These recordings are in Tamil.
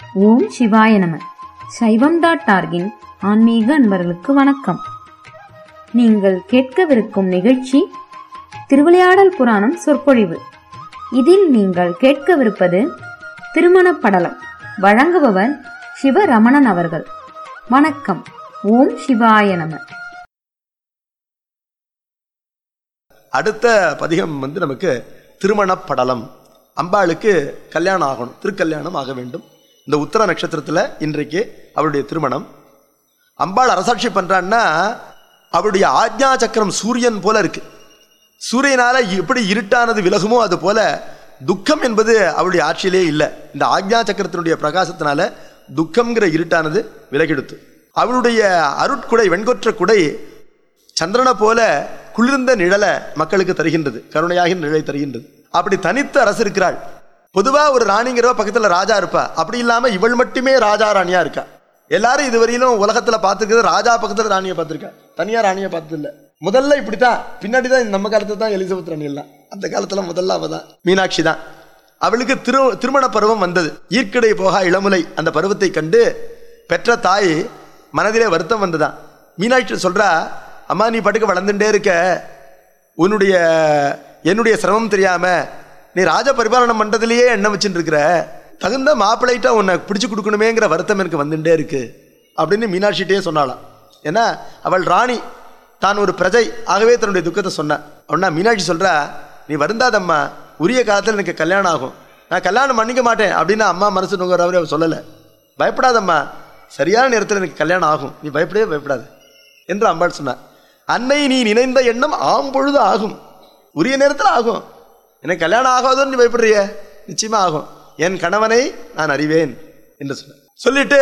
ஓம் சிவாய நம சைவம் டாட் டார்கின் ஆன்மீக அன்பர்களுக்கு வணக்கம் நீங்கள் கேட்கவிருக்கும் நிகழ்ச்சி திருவிளையாடல் புராணம் சொற்பொழிவு இதில் நீங்கள் கேட்கவிருப்பது திருமணப் படலம் வழங்குபவர் சிவரமணன் அவர்கள் வணக்கம் ஓம் சிவாய நம அடுத்த பதிகம் வந்து நமக்கு திருமணப் படலம் அம்பாளுக்கு கல்யாணம் ஆகணும் திருக்கல்யாணம் ஆக வேண்டும் இந்த உத்தர நட்சத்திரத்தில் இன்றைக்கு அவருடைய திருமணம் அம்பாள் அரசாட்சி பண்றான்னா அவருடைய ஆக்ஞா சக்கரம் சூரியன் போல இருக்கு சூரியனால எப்படி இருட்டானது விலகுமோ அது போல துக்கம் என்பது அவருடைய ஆட்சியிலே இல்லை இந்த ஆக்ஞா சக்கரத்தினுடைய பிரகாசத்தினால துக்கம்ங்கிற இருட்டானது விலகெடுத்து அவளுடைய அருட்குடை வெண்கொற்ற குடை சந்திரனை போல குளிர்ந்த நிழலை மக்களுக்கு தருகின்றது கருணையாக நிழலை தருகின்றது அப்படி தனித்த அரசு இருக்கிறாள் பொதுவா ஒரு ராணிங்கிறவ பக்கத்துல ராஜா இருப்பா அப்படி இல்லாம இவள் மட்டுமே ராஜா ராணியா இருக்கா எல்லாரும் இதுவரையிலும் உலகத்துல பார்த்துருக்கிறது ராஜா பக்கத்துல ராணியை பார்த்திருக்கா தனியா ராணியை பார்த்தது இல்ல முதல்ல இப்படித்தான் பின்னாடி தான் நம்ம காலத்துல தான் எலிசபெத் ராணி எல்லாம் அந்த காலத்துல முதல்ல அவ தான் மீனாட்சி தான் அவளுக்கு திரு திருமண பருவம் வந்தது ஈர்க்கடை போகா இளமுலை அந்த பருவத்தை கண்டு பெற்ற தாய் மனதிலே வருத்தம் வந்ததான் மீனாட்சி சொல்றா அம்மா நீ பட்டுக்க வளர்ந்துட்டே இருக்க உன்னுடைய என்னுடைய சிரமம் தெரியாம நீ ராஜ பரிபாலனம் பண்றதுலயே எண்ணம் வச்சுட்டு இருக்கிற தகுந்த மாப்பிள்ளைட்டா உன்னை பிடிச்சு கொடுக்கணுமேங்கிற வருத்தம் எனக்கு வந்துட்டே இருக்கு அப்படின்னு மீனாட்சிகிட்டே சொன்னாளாம் ஏன்னா அவள் ராணி தான் ஒரு பிரஜை ஆகவே தன்னுடைய துக்கத்தை சொன்னான் அவனா மீனாட்சி சொல்றா நீ வருந்தாதம்மா உரிய காலத்தில் எனக்கு கல்யாணம் ஆகும் நான் கல்யாணம் பண்ணிக்க மாட்டேன் அப்படின்னு அம்மா மனசு நுகரவரே அவர் சொல்லலை பயப்படாதம்மா சரியான நேரத்தில் எனக்கு கல்யாணம் ஆகும் நீ பயப்படவே பயப்படாது என்று அம்பாள் சொன்னார் அன்னை நீ நினைந்த எண்ணம் ஆம்பொழுது ஆகும் உரிய நேரத்தில் ஆகும் எனக்கு கல்யாணம் ஆகாதோன்னு நீ பயப்படுறிய நிச்சயமா ஆகும் என் கணவனை நான் அறிவேன் என்று சொன்னார் சொல்லிட்டு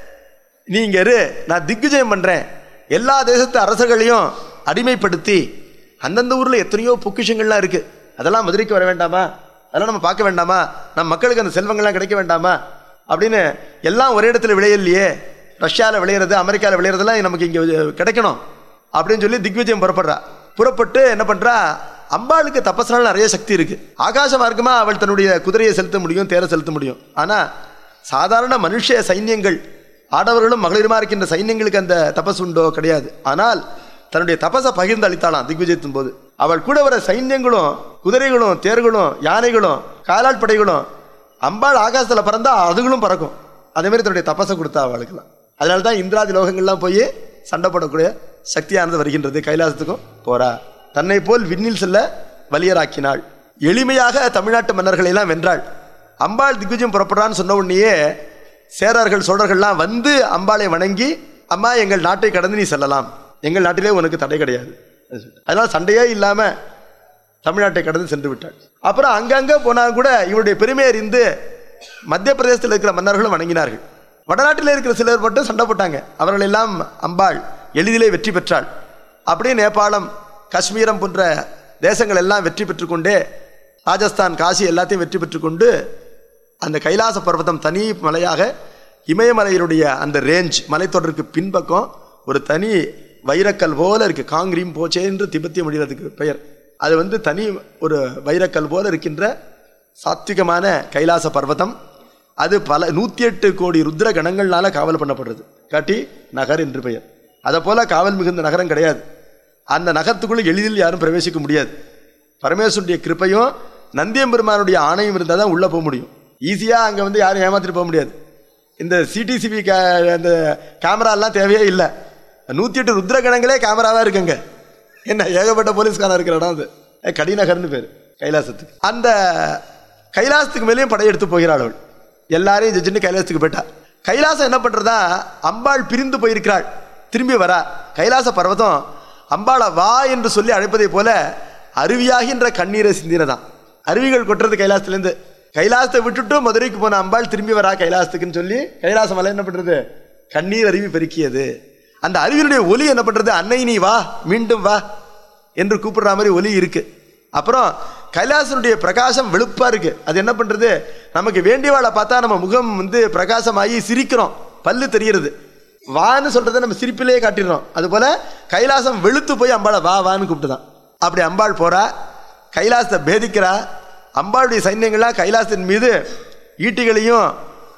நீங்க இரு நான் திக்விஜயம் பண்றேன் எல்லா தேசத்து அரசர்களையும் அடிமைப்படுத்தி அந்தந்த ஊர்ல எத்தனையோ பொக்கிஷங்கள்லாம் இருக்கு அதெல்லாம் மதுரைக்கு வர வேண்டாமா அதெல்லாம் நம்ம பார்க்க வேண்டாமா நம்ம மக்களுக்கு அந்த செல்வங்கள்லாம் கிடைக்க வேண்டாமா அப்படின்னு எல்லாம் ஒரே இடத்துல விளையலையே ரஷ்யாவில் விளையிறது அமெரிக்காவில் விளையிறதெல்லாம் நமக்கு இங்கே கிடைக்கணும் அப்படின்னு சொல்லி திக்விஜயம் புறப்படுறா புறப்பட்டு என்ன பண்றா அம்பாளுக்கு தபஸ்னால நிறைய சக்தி இருக்கு ஆகாச மார்க்கமா அவள் தன்னுடைய குதிரையை செலுத்த முடியும் தேரை செலுத்த முடியும் ஆனா சாதாரண மனுஷ சைன்யங்கள் ஆடவர்களும் மகளிருமா இருக்கின்ற சைன்யங்களுக்கு அந்த தபஸ் உண்டோ கிடையாது ஆனால் தன்னுடைய தபஸை பகிர்ந்து அளித்தாளாம் திக்விஜயத்தின் போது அவள் கூட வர சைன்யங்களும் குதிரைகளும் தேர்களும் யானைகளும் காலாட் படைகளும் அம்பாள் ஆகாசத்தில் பறந்தா அதுகளும் பறக்கும் அதே மாதிரி தன்னுடைய தபஸை கொடுத்தா அவளுக்கெல்லாம் அதனால தான் இந்திராதி லோகங்கள்லாம் போய் சண்டை போடக்கூடிய சக்தியானது வருகின்றது கைலாசத்துக்கும் போறா தன்னை போல் விண்ணில் செல்ல வலியராக்கினாள் எளிமையாக தமிழ்நாட்டு மன்னர்களை எல்லாம் வென்றாள் அம்பாள் திக்விஜயம் புறப்படுறான்னு சொன்ன உடனேயே சேரர்கள் சோழர்கள்லாம் வந்து அம்பாளை வணங்கி அம்மா எங்கள் நாட்டை கடந்து நீ செல்லலாம் எங்கள் நாட்டிலே உனக்கு தடை கிடையாது அதனால சண்டையே இல்லாம தமிழ்நாட்டை கடந்து சென்று விட்டாள் அப்புறம் அங்கங்க போனால் கூட இவருடைய பெருமை அறிந்து மத்திய பிரதேசத்தில் இருக்கிற மன்னர்களும் வணங்கினார்கள் வடநாட்டில் இருக்கிற சிலர் மட்டும் சண்டை போட்டாங்க அவர்கள் எல்லாம் அம்பாள் எளிதிலே வெற்றி பெற்றாள் அப்படியே நேபாளம் காஷ்மீரம் போன்ற தேசங்கள் எல்லாம் வெற்றி பெற்றுக்கொண்டே ராஜஸ்தான் காசி எல்லாத்தையும் வெற்றி பெற்றுக்கொண்டு அந்த கைலாச பர்வதம் தனி மலையாக இமயமலையினுடைய அந்த ரேஞ்ச் மலைத்தொடருக்கு பின்பக்கம் ஒரு தனி வைரக்கல் போல இருக்கு காங்கிரீம் போச்சே என்று திபெத்திய மொழியில் அதுக்கு பெயர் அது வந்து தனி ஒரு வைரக்கல் போல இருக்கின்ற சாத்விகமான கைலாச பர்வதம் அது பல நூற்றி எட்டு கோடி ருத்ர கணங்கள்னால காவல் பண்ணப்படுறது காட்டி நகர் என்று பெயர் அதை போல காவல் மிகுந்த நகரம் கிடையாது அந்த நகரத்துக்குள்ள எளிதில் யாரும் பிரவேசிக்க முடியாது பரமேஸ்வருடைய கிருப்பையும் நந்தியம்பெருமானுடைய ஆணையும் இருந்தால் தான் உள்ளே போக முடியும் ஈஸியாக அங்கே வந்து யாரும் ஏமாத்திட்டு போக முடியாது இந்த சிடிசிபி கே அந்த கேமராலாம் தேவையே இல்லை நூற்றி எட்டு ருத்ர கணங்களே கேமராவாக இருக்குங்க என்ன ஏகப்பட்ட போலீஸ்காரன் இருக்கிற இடம் அது அஹ் கடிநகர்னு பேர் கைலாசத்துக்கு அந்த கைலாசத்துக்கு மேலேயும் படையெடுத்து போகிறாள் அவள் எல்லாரையும் ஜட்ஜின்னு கைலாசத்துக்கு போயிட்டா கைலாசம் என்ன பண்றதா அம்பாள் பிரிந்து போயிருக்கிறாள் திரும்பி வரா கைலாச பர்வதம் அம்பாளை வா என்று சொல்லி அழைப்பதை போல அருவியாகின்ற கண்ணீரை சிந்தினதான் அருவிகள் கொட்டுறது கைலாசத்துலேருந்து கைலாசத்தை விட்டுட்டு மதுரைக்கு போன அம்பாள் திரும்பி வரா கைலாசத்துக்குன்னு சொல்லி கைலாச மலை என்ன பண்றது கண்ணீர் அருவி பெருக்கியது அந்த அருவியினுடைய ஒலி என்ன பண்றது அன்னை நீ வா மீண்டும் வா என்று கூப்பிடுற மாதிரி ஒலி இருக்கு அப்புறம் கைலாசனுடைய பிரகாசம் வெளுப்பா இருக்கு அது என்ன பண்றது நமக்கு வேண்டியவாளை பார்த்தா நம்ம முகம் வந்து பிரகாசமாகி சிரிக்கிறோம் பல்லு தெரிகிறது வான்னு சொல்றதை நம்ம சிரிப்பிலேயே காட்டிடுறோம் அது போல கைலாசம் வெளுத்து போய் அம்பாளை வா வான்னு கூப்பிட்டுதான் அப்படி அம்பாள் போறா கைலாசத்தை பேதிக்கிறா அம்பாளுடைய சைன்யங்கள்லாம் கைலாசத்தின் மீது ஈட்டிகளையும்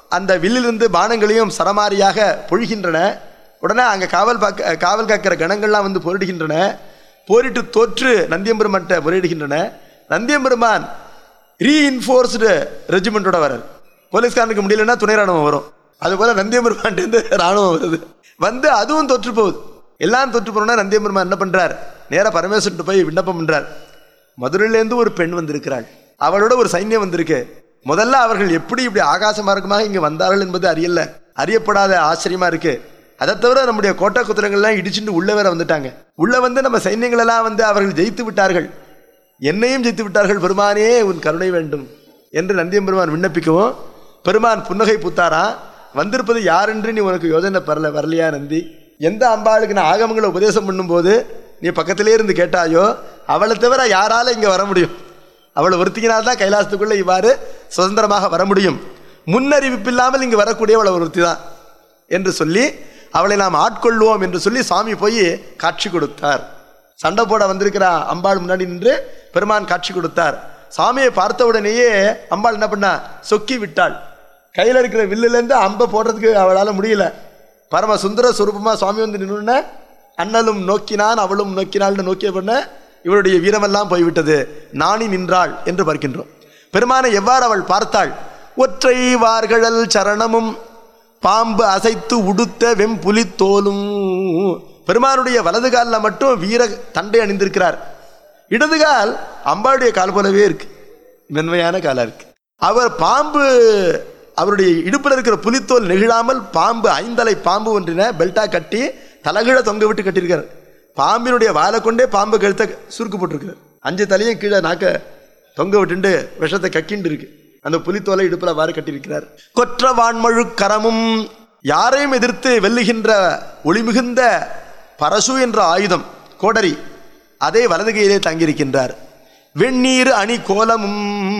அந்த வில்லிலிருந்து பானங்களையும் சரமாரியாக பொழிகின்றன உடனே அங்கே காவல் பார்க்க காவல் காக்கிற கணங்கள்லாம் வந்து போரிடுகின்றன போரிட்டு தோற்று நந்தியம்பெருமான்கிட்ட முறையிடுகின்றன நந்தியம்பெருமான் ரீஇன்ஃபோர்ஸ்டு ரெஜிமெண்ட்டோட வரார் போலீஸ்காரனுக்கு முடியலன்னா துணை ராணுவம் வரும் அதுபோல நந்தியம்பெருமான்ட்டு ராணுவம் வருது வந்து அதுவும் தொற்று போகுது எல்லாம் தொற்று போனோன்னா நந்தியம்பெருமான் என்ன பண்றார் நேரா பரமேஸ்வரன் போய் விண்ணப்பம் பண்றார் மதுரையிலேருந்து ஒரு பெண் வந்திருக்கிறாள் அவளோட ஒரு சைன்யம் வந்திருக்கு முதல்ல அவர்கள் எப்படி இப்படி ஆகாச மார்க்கமாக இங்க வந்தார்கள் என்பது அறியல அறியப்படாத ஆச்சரியமா இருக்கு அதை தவிர நம்முடைய கோட்டை குதிரைகள்லாம் இடிச்சுட்டு உள்ள வேற வந்துட்டாங்க உள்ள வந்து நம்ம சைன்யங்கள் எல்லாம் வந்து அவர்கள் ஜெயித்து விட்டார்கள் என்னையும் ஜெயித்து விட்டார்கள் பெருமானே உன் கருணை வேண்டும் என்று நந்தியம் பெருமான் விண்ணப்பிக்கவும் பெருமான் புன்னகை பூத்தாரா வந்திருப்பது யார் என்று நீ உனக்கு யோசனை பரல வரலையா நந்தி எந்த அம்பாளுக்கு நான் ஆகமங்களை உபதேசம் பண்ணும்போது நீ பக்கத்திலே இருந்து கேட்டாயோ அவளை தவிர யாரால இங்க வர முடியும் அவளை ஒருத்திக்கினால்தான் கைலாசத்துக்குள்ள இவ்வாறு சுதந்திரமாக வர முடியும் முன்னறிவிப்பு இல்லாமல் இங்கு வரக்கூடிய அவளை ஒருத்தி தான் என்று சொல்லி அவளை நாம் ஆட்கொள்வோம் என்று சொல்லி சுவாமி போய் காட்சி கொடுத்தார் சண்டை போட வந்திருக்கிற அம்பாள் முன்னாடி நின்று பெருமான் காட்சி கொடுத்தார் சாமியை பார்த்த உடனேயே அம்பாள் என்ன பண்ணா சொக்கி விட்டாள் கையில் இருக்கிற வில்லுலேருந்து அம்பை போடுறதுக்கு அவளால் முடியல பரம சுந்தர சுரூபமா சுவாமி வந்து நின்றுன அண்ணலும் நோக்கினான் அவளும் நோக்கினாள்னு நோக்கிய பண்ண இவளுடைய வீரமெல்லாம் போய்விட்டது நாணி நின்றாள் என்று பார்க்கின்றோம் பெருமானை எவ்வாறு அவள் பார்த்தாள் ஒற்றை வார்கழல் சரணமும் பாம்பு அசைத்து உடுத்த வெம்புலி தோலும் பெருமானுடைய வலது காலில் மட்டும் வீர தண்டை அணிந்திருக்கிறார் இடது கால் அம்பாளுடைய கால் போலவே இருக்கு மென்மையான காலா இருக்கு அவர் பாம்பு அவருடைய இடுப்பில் இருக்கிற புலித்தோல் நெகிழாமல் பாம்பு ஐந்தலை பாம்பு ஒன்றின பெல்ட்டா கட்டி தலகிழ தொங்க விட்டு கட்டியிருக்கார் பாம்பினுடைய வாழை கொண்டே பாம்பு கழுத்தை சுருக்கு போட்டிருக்காரு அஞ்சு தலையும் கீழே நாக்க தொங்க விட்டுண்டு விஷத்தை கக்கிண்டு இருக்கு அந்த புலித்தோலை இடுப்பில் வாறு கட்டியிருக்கிறார் கொற்ற வான்மழு கரமும் யாரையும் எதிர்த்து வெல்லுகின்ற ஒளிமிகுந்த பரசு என்ற ஆயுதம் கோடரி அதை வலது கையிலே தங்கியிருக்கின்றார் வெந்நீர் அணி கோலமும்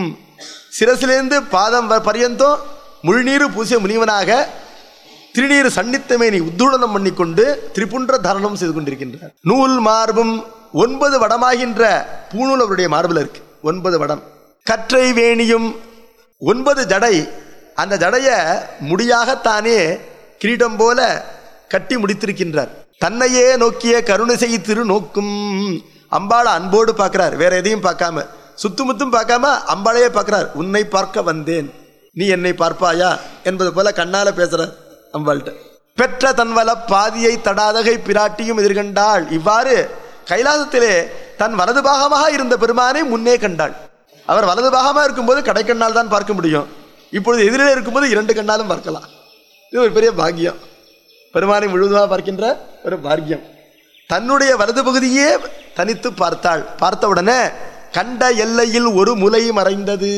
சிரசிலேந்து பாதம் வ- பரியந்தம் முழுநீர் பூசிய முனிவனாக திருநீர் சன்னித்தமேனி உத்தூடனம் பண்ணிக்கொண்டு திரிபுன்ற தரணம் செய்து கொண்டிருக்கின்றார் நூல் மார்பும் ஒன்பது வடமாகின்ற பூணூல் அவருடைய மார்பில் இருக்கு ஒன்பது வடம் கற்றை வேணியும் ஒன்பது ஜடை அந்த ஜடைய முடியாகத்தானே கிரீடம் போல கட்டி முடித்திருக்கின்றார் தன்னையே நோக்கிய கருணை செய் திரு நோக்கும் அம்பாளை அன்போடு பார்க்கிறார் வேற எதையும் பார்க்காம சுத்துமுத்தும் பார்க்காம அம்பாளையே பார்க்கிறார் உன்னை பார்க்க வந்தேன் நீ என்னை பார்ப்பாயா என்பது போல கண்ணால பேசுறார் அம்பாள்கிட்ட பெற்ற தன்வல பாதியை தடாதகை பிராட்டியும் எதிர்கண்டாள் இவ்வாறு கைலாசத்திலே தன் வலது பாகமாக இருந்த பெருமானை முன்னே கண்டாள் அவர் வலது பாகமாக இருக்கும்போது கடைக்கண்ணால் தான் பார்க்க முடியும் இப்பொழுது எதிரிலே இருக்கும்போது இரண்டு கண்ணாலும் பார்க்கலாம் இது ஒரு பெரிய பாக்கியம் பெருமானை முழுவதுமாக பார்க்கின்ற ஒரு பாக்கியம் தன்னுடைய வலது பகுதியே தனித்து பார்த்தாள் பார்த்த உடனே கண்ட எல்லையில் ஒரு முலை மறைந்தது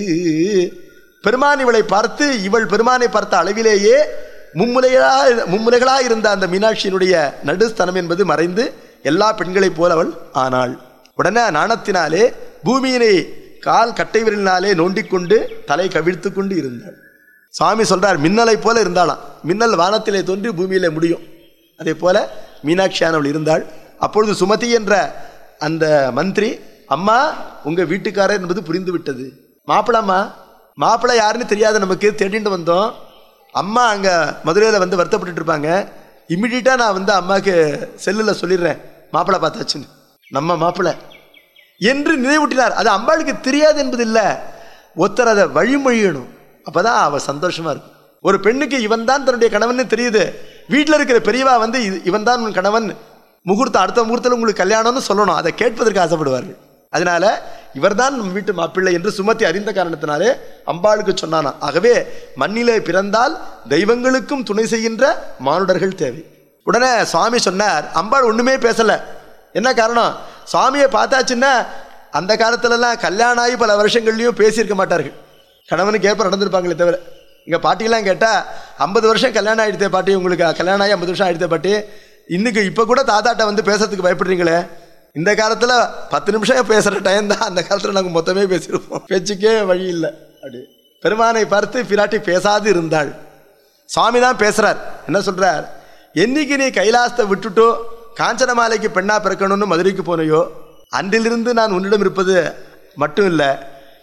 பெருமான் இவளை பார்த்து இவள் பெருமானை பார்த்த அளவிலேயே மும்முலைகளாக மும்முலைகளாக இருந்த அந்த மீனாட்சியினுடைய நடுஸ்தனம் என்பது மறைந்து எல்லா பெண்களைப் போல அவள் ஆனாள் உடனே நாணத்தினாலே பூமியினை கால் கட்டை விரலினாலே நோண்டிக்கொண்டு தலை கவிழ்த்து கொண்டு இருந்தாள் சுவாமி சொல்றார் மின்னலை போல இருந்தாளாம் மின்னல் வானத்திலே தோன்றி பூமியிலே முடியும் அதே போல மீனாட்சியானவள் இருந்தாள் அப்பொழுது சுமதி என்ற அந்த மந்திரி அம்மா உங்க வீட்டுக்காரர் என்பது புரிந்து விட்டது மாப்பிளம்மா மாப்பிள்ளை யாருன்னு தெரியாத நமக்கு தேடிட்டு வந்தோம் அம்மா அங்க மதுரையில் வந்து வருத்தப்பட்டு இருப்பாங்க இம்மிடியட்டா நான் வந்து அம்மாவுக்கு செல்லுல சொல்லிடுறேன் மாப்பிள்ளை பார்த்தாச்சுன்னு நம்ம மாப்பிள்ளை என்று நினைவூட்டினார் அது அம்பாளுக்கு தெரியாது என்பது இல்லை ஒருத்தர் அதை வழிமொழியணும் அப்பதான் அவ சந்தோஷமா இருக்கும் ஒரு பெண்ணுக்கு இவன் தான் தன்னுடைய கணவன் தெரியுது வீட்டில் இருக்கிற பெரியவா வந்து இது- இவன் தான் உன் கணவன் முகூர்த்தம் அடுத்த முகூர்த்தத்தில் உங்களுக்கு கல்யாணம்னு சொல்லணும் அதை கேட்பதற்கு ஆசைப்படுவார்கள் அதனால இவர்தான் நம் வீட்டு மாப்பிள்ளை என்று சுமத்தி அறிந்த காரணத்தினாலே அம்பாளுக்கு சொன்னானா ஆகவே மண்ணிலே பிறந்தால் தெய்வங்களுக்கும் துணை செய்கின்ற மானுடர்கள் தேவை உடனே சுவாமி சொன்னார் அம்பாள் ஒண்ணுமே பேசல என்ன காரணம் சுவாமியை பார்த்தாச்சுன்னா அந்த காலத்துலலாம் கல்யாணம் ஆகி பல வருஷங்கள்லையும் பேசியிருக்க மாட்டார்கள் கணவனுக்கு ஏற்ப நடந்திருப்பாங்களே தவிர இங்கே பாட்டிலாம் கேட்டால் ஐம்பது வருஷம் கல்யாணம் ஆகிடுதே பாட்டி உங்களுக்கு கல்யாணம் ஆகி ஐம்பது வருஷம் ஆகிடுதே பாட்டி இன்னைக்கு இப்போ கூட தாத்தாட்ட வந்து பேசுறதுக்கு பயப்படுறீங்களே இந்த காலத்தில் பத்து நிமிஷம் பேசுகிற டைம் தான் அந்த காலத்தில் நாங்கள் மொத்தமே பேசியிருப்போம் பேச்சுக்கே வழி இல்லை அப்படி பெருமானை பார்த்து பிராட்டி பேசாது இருந்தாள் சுவாமி தான் பேசுறார் என்ன சொல்றார் என்னைக்கு நீ கைலாசத்தை விட்டுட்டோ காஞ்சனமாலைக்கு பெண்ணா பிறக்கணும்னு மதுரைக்கு போனையோ அன்றிலிருந்து நான் உன்னிடம் இருப்பது மட்டும் இல்லை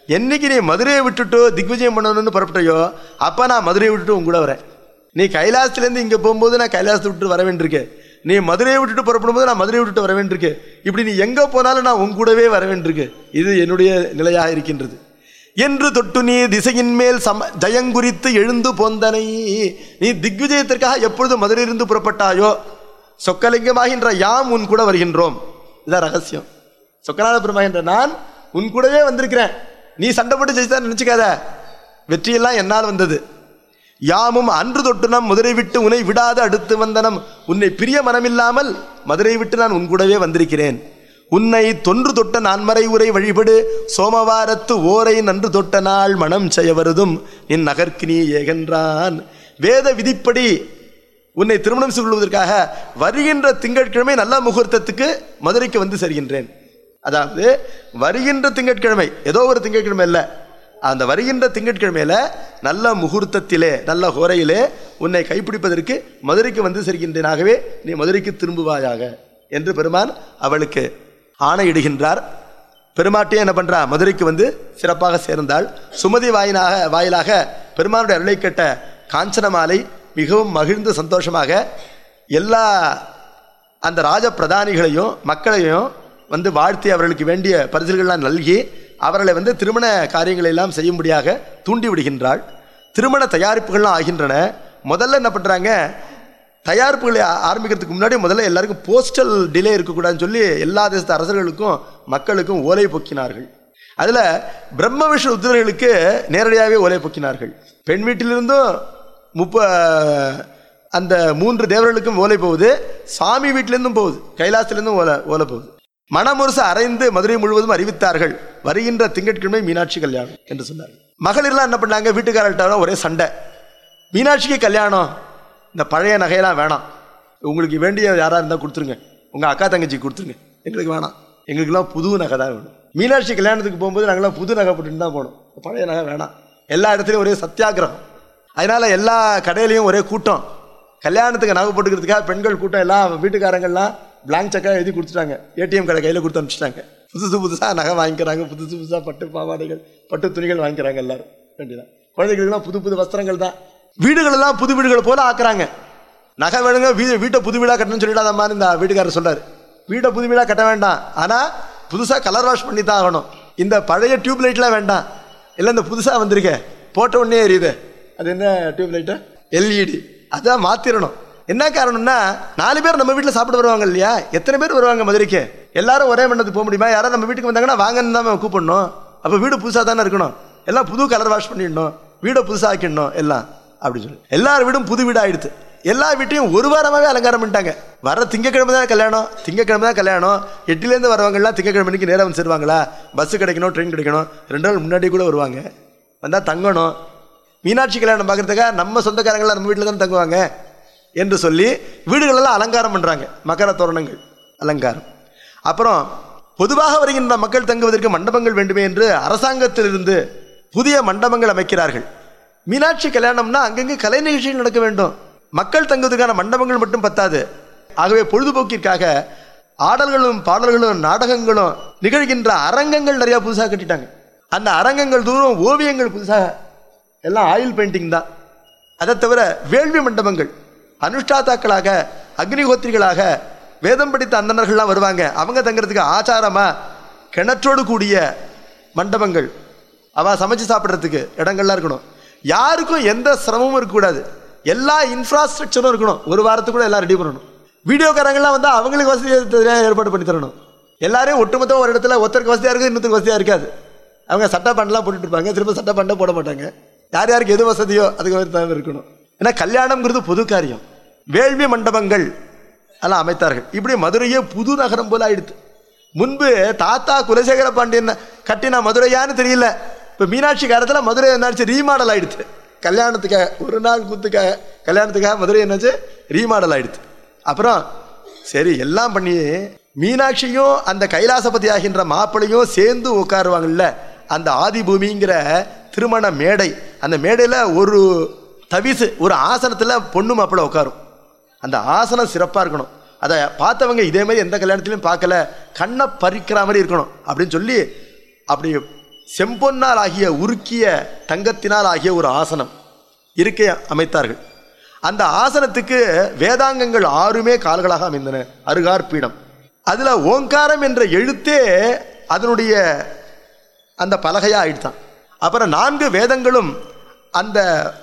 என்னைக்கு நீ மதுரையை விட்டுட்டு திக்விஜயம் பண்ணணும்னு புறப்பட்டையோ அப்போ நான் மதுரையை விட்டுட்டு உன் கூட வரேன் நீ கைலாசத்துலேருந்து இங்கே போகும்போது நான் கைலாசத்தை விட்டு வர வேண்டியிருக்கேன் நீ மதுரையை விட்டுட்டு புறப்படும்போது நான் மதுரையை விட்டுட்டு வர வேண்டியிருக்கு இப்படி நீ எங்கே போனாலும் நான் உன் கூடவே வர வேண்டியிருக்கு இது என்னுடைய நிலையாக இருக்கின்றது என்று தொட்டு நீ திசையின் மேல் சம ஜயங்குறித்து எழுந்து போந்தனை நீ திக்விஜயத்திற்காக எப்பொழுது மதுரையிலிருந்து புறப்பட்டாயோ சொக்கலிங்கமாகின்ற யாம் உன் கூட வருகின்றோம் இதான் ரகசியம் சொக்கநாத பெருமாகின்ற நான் உன் கூடவே வந்திருக்கிறேன் நீ சண்டை போட்டு ஜெயிச்சா நினைச்சுக்காத வெற்றியெல்லாம் என்னால் வந்தது யாமும் அன்று தொட்டு நம் மதுரை விட்டு உன்னை விடாது அடுத்து வந்தனம் உன்னை பிரிய மனமில்லாமல் மதுரை விட்டு நான் உன் கூடவே வந்திருக்கிறேன் உன்னை தொன்று தொட்ட நான்மறை உரை வழிபடு சோமவாரத்து ஓரை நன்று தொட்ட நாள் மனம் செய்ய வருதும் நின் நகர்க்கு நீ ஏகன்றான் வேத விதிப்படி உன்னை திருமணம் செய்து கொள்வதற்காக வருகின்ற திங்கட்கிழமை நல்ல முகூர்த்தத்துக்கு மதுரைக்கு வந்து சேர்கின்றேன் அதாவது வருகின்ற திங்கட்கிழமை ஏதோ ஒரு திங்கட்கிழமை இல்லை அந்த வருகின்ற திங்கட்கிழமையில நல்ல முகூர்த்தத்திலே நல்ல ஹோரையிலே உன்னை கைப்பிடிப்பதற்கு மதுரைக்கு வந்து சேர்கின்றேன் ஆகவே நீ மதுரைக்கு திரும்புவாயாக என்று பெருமான் அவளுக்கு ஆணையிடுகின்றார் பெருமாட்டியே என்ன பண்றா மதுரைக்கு வந்து சிறப்பாக சேர்ந்தாள் சுமதி வாயினாக வாயிலாக பெருமானுடைய அருளை கேட்ட காஞ்சனமாலை மிகவும் மகிழ்ந்து சந்தோஷமாக எல்லா அந்த ராஜ பிரதானிகளையும் மக்களையும் வந்து வாழ்த்தி அவர்களுக்கு வேண்டிய பரிசுகள்லாம் நல்கி அவர்களை வந்து திருமண காரியங்களை எல்லாம் செய்யும்படியாக தூண்டி விடுகின்றாள் திருமண தயாரிப்புகள்லாம் ஆகின்றன முதல்ல என்ன பண்ணுறாங்க தயாரிப்புகளை ஆ- ஆரம்பிக்கிறதுக்கு முன்னாடி முதல்ல எல்லாருக்கும் போஸ்டல் டிலே இருக்கக்கூடாதுன்னு சொல்லி எல்லா தேசத்து அரசர்களுக்கும் மக்களுக்கும் ஓலை பொக்கினார்கள் அதில் பிரம்ம விஷ்ணு உத்திரர்களுக்கு நேரடியாகவே ஓலை பொக்கினார்கள் பெண் வீட்டிலிருந்தும் முப்ப அந்த மூன்று தேவர்களுக்கும் ஓலை போகுது சாமி வீட்டிலேருந்தும் போகுது கைலாசத்திலேருந்தும் ஓலை ஓலை போகுது மணமுரசு அரைந்து மதுரை முழுவதும் அறிவித்தார்கள் வருகின்ற திங்கட்கிழமை மீனாட்சி கல்யாணம் என்று சொன்னார்கள் மகளிர்லாம் என்ன பண்ணாங்க வீட்டுக்காரர்கிட்ட ஒரே சண்டை மீனாட்சிக்கு கல்யாணம் இந்த பழைய நகையெல்லாம் வேணாம் உங்களுக்கு வேண்டிய யாராக இருந்தால் கொடுத்துருங்க உங்கள் அக்கா தங்கச்சிக்கு கொடுத்துருங்க எங்களுக்கு வேணாம் எங்களுக்கெல்லாம் புது நகை தான் வேணும் மீனாட்சி கல்யாணத்துக்கு போகும்போது நாங்களாம் புது நகை போட்டுட்டு தான் போனோம் பழைய நகை வேணாம் எல்லா இடத்துலையும் ஒரே சத்தியாகிரகம் அதனால எல்லா கடையிலையும் ஒரே கூட்டம் கல்யாணத்துக்கு நகை போட்டுக்கிறதுக்காக பெண்கள் கூட்டம் எல்லாம் வீட்டுக்காரங்கள்லாம் பிளாங்க் செக்காக எழுதி கொடுத்துட்டாங்க ஏடிஎம் கடை கையில் கொடுத்து அனுப்பிச்சிட்டாங்க புதுசு புதுசாக நகை வாங்கிக்கிறாங்க புதுசு புதுசாக பட்டு பாவாடைகள் பட்டு துணிகள் வாங்கிக்கிறாங்க எல்லாரும் வேண்டியதான் குழந்தைகளுக்குலாம் புது புது வஸ்திரங்கள் தான் வீடுகள் எல்லாம் புது வீடுகள் போல ஆக்குறாங்க நகை வேணுங்க வீ வீட்டை புது வீடாக கட்டணும்னு சொல்லிடாத மாதிரி இந்த வீட்டுக்காரர் சொல்றாரு வீட்டை புது வீடாக கட்ட வேண்டாம் ஆனால் புதுசாக கலர் வாஷ் பண்ணி தான் ஆகணும் இந்த பழைய டியூப் லைட்லாம் வேண்டாம் இல்லை இந்த புதுசாக வந்திருக்க போட்ட உடனே எரியுது அது என்ன டியூப் லைட்டு எல்இடி அதான் மாத்திரணும் என்ன காரணம்னா நாலு பேர் நம்ம வீட்டில் சாப்பிட வருவாங்க இல்லையா எத்தனை பேர் வருவாங்க மதுரைக்கு எல்லாரும் ஒரே மண்டத்துக்கு போக முடியுமா யாராவது நம்ம வீட்டுக்கு வந்தாங்கன்னா வாங்கன்னு தான் நம்ம கூப்பிடணும் அப்போ வீடு புதுசாக தானே இருக்கணும் எல்லாம் புது கலர் வாஷ் பண்ணிடணும் வீடை புதுசாக ஆக்கிடணும் எல்லாம் அப்படின்னு சொல்லி எல்லார் வீடும் புது வீடு ஆயிடுது எல்லா வீட்டையும் ஒரு வாரமாகவே அலங்காரம் பண்ணிட்டாங்க வர திங்கக்கிழமை தான் கல்யாணம் திங்கக்கிழமை தான் கல்யாணம் எட்டுலேருந்து வரவங்கலாம் திங்கக்கிழமைக்கு நேரம் வந்து சேருவாங்களா பஸ் கிடைக்கணும் ட்ரெயின் கிடைக்கணும் ரெண்டு நாள் முன்னாடி கூட வருவாங்க வந்தால் தங்கணும் மீனாட்சி கல்யாணம் பார்க்கறதுக்காக நம்ம சொந்தக்காரங்களாம் நம்ம வீட்டில் தானே தங்குவாங்க என்று சொல்லி வீடுகளெல்லாம் அலங்காரம் பண்ணுறாங்க மகர தோரணங்கள் அலங்காரம் அப்புறம் பொதுவாக வருகின்ற மக்கள் தங்குவதற்கு மண்டபங்கள் வேண்டுமே என்று அரசாங்கத்திலிருந்து புதிய மண்டபங்கள் அமைக்கிறார்கள் மீனாட்சி கல்யாணம்னா அங்கங்கே கலை நிகழ்ச்சிகள் நடக்க வேண்டும் மக்கள் தங்குவதற்கான மண்டபங்கள் மட்டும் பத்தாது ஆகவே பொழுதுபோக்கிற்காக ஆடல்களும் பாடல்களும் நாடகங்களும் நிகழ்கின்ற அரங்கங்கள் நிறைய புதுசாக கட்டிட்டாங்க அந்த அரங்கங்கள் தூரம் ஓவியங்கள் புதுசாக எல்லாம் ஆயில் பெயிண்டிங் தான் அதை தவிர வேள்வி மண்டபங்கள் அனுஷ்டாத்தாக்களாக அக்னிஹோத்திரிகளாக வேதம் படித்த அந்தணர்கள்லாம் வருவாங்க அவங்க தங்குறதுக்கு ஆச்சாரமா கிணற்றோடு கூடிய மண்டபங்கள் அவ சமைச்சு சாப்பிட்றதுக்கு இடங்கள்லாம் இருக்கணும் யாருக்கும் எந்த சிரமமும் இருக்கக்கூடாது எல்லா இன்ஃப்ராஸ்ட்ரக்சரும் இருக்கணும் ஒரு வாரத்துக்குள்ள எல்லாம் ரெடி பண்ணணும் வீடியோக்காரங்கள்லாம் வந்து அவங்களுக்கு வசதி தெரியாத ஏற்பாடு பண்ணி தரணும் எல்லாரையும் ஒட்டுமொத்தம் ஒரு இடத்துல ஒருத்தருக்கு வசதியாக இருக்குது இன்னொருத்தருக்கு வசதியாக இருக்காது அவங்க சட்டை பண்ணலாம் போட்டுட்டு இருப்பாங்க திரும்ப சட்டை பண்ண போட மாட்டாங்க யார் யாருக்கு எது வசதியோ அதுக்கு மாதிரி தான் இருக்கணும் ஏன்னா கல்யாணம்ங்கிறது பொது காரியம் வேள்வி மண்டபங்கள் எல்லாம் அமைத்தார்கள் இப்படி மதுரையே புது நகரம் போல ஆயிடுது முன்பு தாத்தா குலசேகர பாண்டியன் கட்டின மதுரையான்னு தெரியல இப்போ மீனாட்சி காலத்தில் மதுரை என்னாச்சு ரீமாடல் ஆயிடுச்சு கல்யாணத்துக்காக ஒரு நாள் கூத்துக்காக கல்யாணத்துக்காக மதுரை என்னாச்சு ரீமாடல் ஆயிடுச்சு அப்புறம் சரி எல்லாம் பண்ணி மீனாட்சியும் அந்த கைலாசபதி ஆகின்ற மாப்பிளையும் சேர்ந்து உட்காருவாங்கல்ல அந்த ஆதிபூமிங்கிற திருமண மேடை அந்த மேடையில் ஒரு தவிசு ஒரு ஆசனத்தில் பொண்ணு மாப்பிள்ளை உட்காரும் அந்த ஆசனம் சிறப்பாக இருக்கணும் அதை பார்த்தவங்க இதே மாதிரி எந்த கல்யாணத்துலையும் பார்க்கல கண்ணை பறிக்கிற மாதிரி இருக்கணும் அப்படின்னு சொல்லி அப்படி செம்பொன்னால் ஆகிய உருக்கிய தங்கத்தினால் ஆகிய ஒரு ஆசனம் இருக்கை அமைத்தார்கள் அந்த ஆசனத்துக்கு வேதாங்கங்கள் ஆறுமே கால்களாக அமைந்தன அருகார் பீடம் அதுல ஓங்காரம் என்ற எழுத்தே அதனுடைய அந்த பலகையா ஆயிடுதான் அப்புறம் நான்கு வேதங்களும் அந்த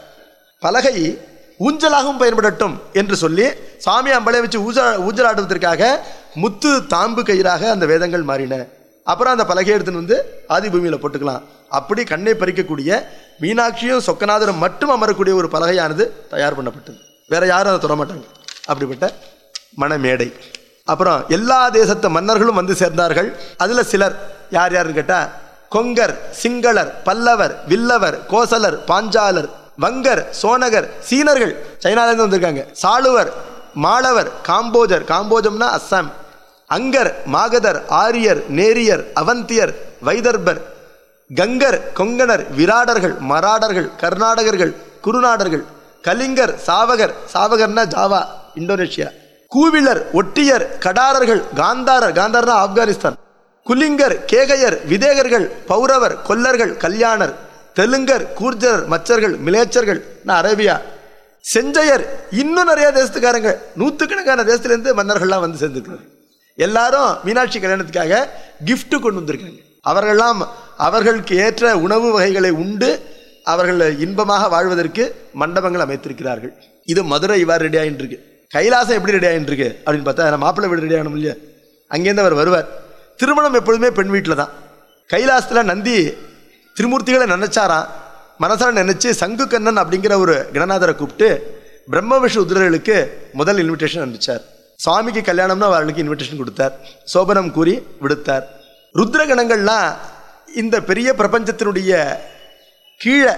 பலகை ஊஞ்சலாகவும் பயன்படட்டும் என்று சொல்லி சாமி அம்பளை வச்சு ஊஜ ஊஞ்சலாடுவதற்காக முத்து தாம்பு கயிறாக அந்த வேதங்கள் மாறின அப்புறம் அந்த பலகை எடுத்துன்னு வந்து ஆதிபூமியில் போட்டுக்கலாம் அப்படி கண்ணை பறிக்கக்கூடிய மீனாட்சியும் சொக்கநாதரும் மட்டும் அமரக்கூடிய ஒரு பலகையானது தயார் பண்ணப்பட்டது வேற யாரும் அதை தொட மாட்டாங்க அப்படிப்பட்ட மணமேடை அப்புறம் எல்லா தேசத்து மன்னர்களும் வந்து சேர்ந்தார்கள் அதுல சிலர் யார் யாருன்னு கேட்டா கொங்கர் சிங்களர் பல்லவர் வில்லவர் கோசலர் பாஞ்சாலர் வங்கர் சோனகர் சீனர்கள் சைனாலேருந்து வந்திருக்காங்க சாளுவர் மாளவர் காம்போஜர் காம்போஜம்னா அஸ்ஸாம் அங்கர் மாகதர் ஆரியர் நேரியர் அவந்தியர் வைதர்பர் கங்கர் கொங்கணர் விராடர்கள் மராடர்கள் கர்நாடகர்கள் குருநாடர்கள் கலிங்கர் சாவகர் சாவகர்னா ஜாவா இந்தோனேஷியா கூவிலர் ஒட்டியர் கடாரர்கள் காந்தாரர் காந்தார்னா ஆப்கானிஸ்தான் குலிங்கர் கேகையர் விதேகர்கள் பௌரவர் கொல்லர்கள் கல்யாணர் தெலுங்கர் கூர்ஜர் மச்சர்கள் மிலேச்சர்கள் நான் அரேபியா செஞ்சையர் இன்னும் நிறைய தேசத்துக்காரங்க நூற்றுக்கணக்கான தேசத்துலேருந்து மன்னர்கள்லாம் வந்து சேர்ந்துருக்காங்க எல்லாரும் மீனாட்சி கல்யாணத்துக்காக gift கொண்டு வந்திருக்காங்க அவர்கள்லாம் அவர்களுக்கு ஏற்ற உணவு வகைகளை உண்டு அவர்கள் இன்பமாக வாழ்வதற்கு மண்டபங்கள் அமைத்திருக்கிறார்கள் இது மதுரை இவ்வாறு ரெடி ஆகிட்டு இருக்கு கைலாசம் எப்படி ரெடி ஆகிட்டு இருக்கு அப்படின்னு பார்த்தா நம்ம மாப்பிள்ளை வீடு ரெடி ஆகணும் இல்லையா அங்கேருந்து அவர் வருவார் திருமணம் எப்பொழுதுமே பெண் வீட்டில் தான் கைலாசத்தில் நந்தி திருமூர்த்திகளை நினைச்சாராம் மனசார நினைச்சு சங்கு கண்ணன் அப்படிங்கிற ஒரு கணநாதரை கூப்பிட்டு பிரம்ம விஷ்ணு உதிரர்களுக்கு முதல் இன்விடேஷன் அனுப்பிச்சார் சுவாமிக்கு கல்யாணம்னு அவர்களுக்கு இன்விடேஷன் கொடுத்தார் சோபனம் கூறி விடுத்தார் ருத்ர கணங்கள்லாம் இந்த பெரிய பிரபஞ்சத்தினுடைய கீழே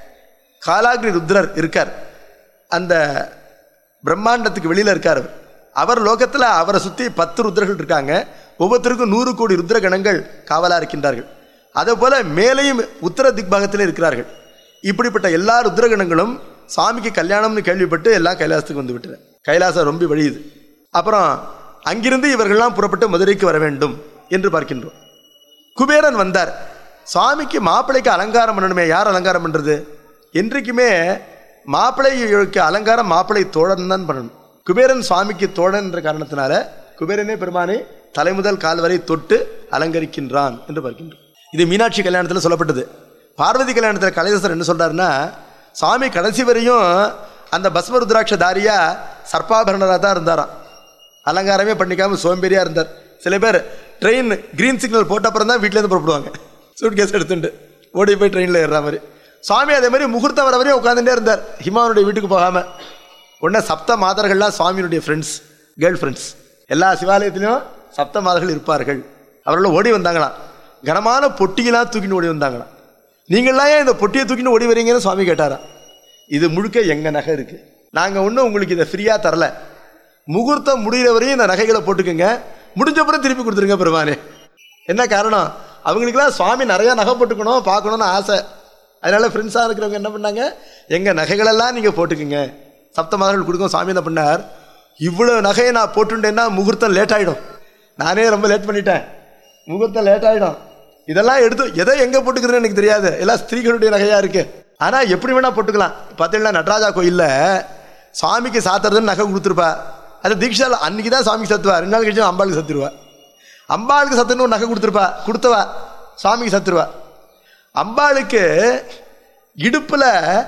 காலாகிரி ருத்ரர் இருக்கார் அந்த பிரம்மாண்டத்துக்கு வெளியில இருக்கார் அவர் அவர் லோகத்தில் அவரை சுற்றி பத்து ருத்ரர்கள் இருக்காங்க ஒவ்வொருத்தருக்கும் நூறு கோடி ருத்ர கணங்கள் காவலா இருக்கின்றார்கள் அதே போல மேலேயும் உத்தர திக்பாகத்தில் இருக்கிறார்கள் இப்படிப்பட்ட எல்லா ருத்ரகணங்களும் சாமிக்கு கல்யாணம்னு கேள்விப்பட்டு எல்லாம் கைலாசத்துக்கு வந்து விட்டன கைலாசம் ரொம்ப வழியுது அப்புறம் அங்கிருந்து இவர்கள்லாம் புறப்பட்டு மதுரைக்கு வர வேண்டும் என்று பார்க்கின்றோம் குபேரன் வந்தார் சுவாமிக்கு மாப்பிள்ளைக்கு அலங்காரம் பண்ணணுமே யார் அலங்காரம் பண்றது என்றைக்குமே மாப்பிள்ளைக்கு அலங்காரம் மாப்பிள்ளை தோழன் தான் பண்ணணும் குபேரன் சுவாமிக்கு தோழன் என்ற காரணத்தினால குபேரனே பெருமானை தலைமுதல் கால் வரை தொட்டு அலங்கரிக்கின்றான் என்று பார்க்கின்றோம் இது மீனாட்சி கல்யாணத்தில் சொல்லப்பட்டது பார்வதி கல்யாணத்தில் கலைதாசர் என்ன சொல்றாருன்னா சுவாமி கடைசி வரையும் அந்த பஸ்மருத்ராட்ச தாரியா சர்ப்பாபரணராக தான் இருந்தாராம் அலங்காரமே பண்ணிக்காம சோம்பேறியா இருந்தார் சில பேர் ட்ரெயின் கிரீன் சிக்னல் போட்ட அப்புறம் தான் வீட்டிலேருந்து புறப்படுவாங்க சூட் கேஸ் எடுத்துட்டு ஓடி போய் ட்ரெயினில் ஏறுற மாதிரி சுவாமி அதே மாதிரி முகூர்த்தம் வர வரையும் உட்காந்துட்டே இருந்தார் ஹிமாவனுடைய வீட்டுக்கு போகாம உடனே சப்த மாதர்கள்லாம் சுவாமியினுடைய ஃப்ரெண்ட்ஸ் கேர்ள் ஃப்ரெண்ட்ஸ் எல்லா சிவாலயத்திலையும் சப்த மாதர்கள் இருப்பார்கள் அவர்கள் ஓடி வந்தாங்களாம் கனமான பொட்டியெல்லாம் தூக்கின்னு ஓடி வந்தாங்களாம் நீங்களாம் ஏன் இந்த பொட்டியை தூக்கின்னு ஓடி வரீங்கன்னு சுவாமி கேட்டாராம் இது முழுக்க எங்க நகை இருக்கு நாங்க ஒன்றும் உங்களுக்கு இதை ஃப்ரீயா தரல முகூர்த்தம் முடிகிற வரையும் இந்த நகைகளை போட்டுக்கோங்க முடிஞ்ச அப்புறம் திருப்பி கொடுத்துருங்க பெருமானே என்ன காரணம் அவங்களுக்குலாம் சுவாமி நிறைய நகை போட்டுக்கணும் பார்க்கணும்னு ஆசை அதனால ஃப்ரெண்ட்ஸாக இருக்கிறவங்க என்ன பண்ணாங்க எங்க நகைகளெல்லாம் நீங்க போட்டுக்குங்க சப்த மாதர்கள் கொடுக்கும் சாமி என்ன பண்ணார் இவ்வளவு நகையை நான் போட்டுட்டேன்னா முகூர்த்தம் லேட் ஆயிடும் நானே ரொம்ப லேட் பண்ணிட்டேன் முகூர்த்தம் லேட் ஆயிடும் இதெல்லாம் எடுத்து எதை எங்க போட்டுக்கிறதுன்னு எனக்கு தெரியாது எல்லாம் ஸ்திரீகளுடைய நகையா இருக்கு ஆனா எப்படி வேணா போட்டுக்கலாம் பார்த்தீங்கன்னா நடராஜா கோயில்ல சாமிக்கு சாத்துறதுன்னு நகை கொடுத்துருப்பா அது தீட்சால அன்னைக்கு தான் சாமிக்கு சத்துவா ரெண்டு நாள் கழிச்சு அம்பாளுக்கு சத்துருவா அம்பாளுக்கு சத்துன்னு ஒரு நகை கொடுத்துருப்பா கொடுத்தவா சாமிக்கு சத்துருவா அம்பாளுக்கு இடுப்புல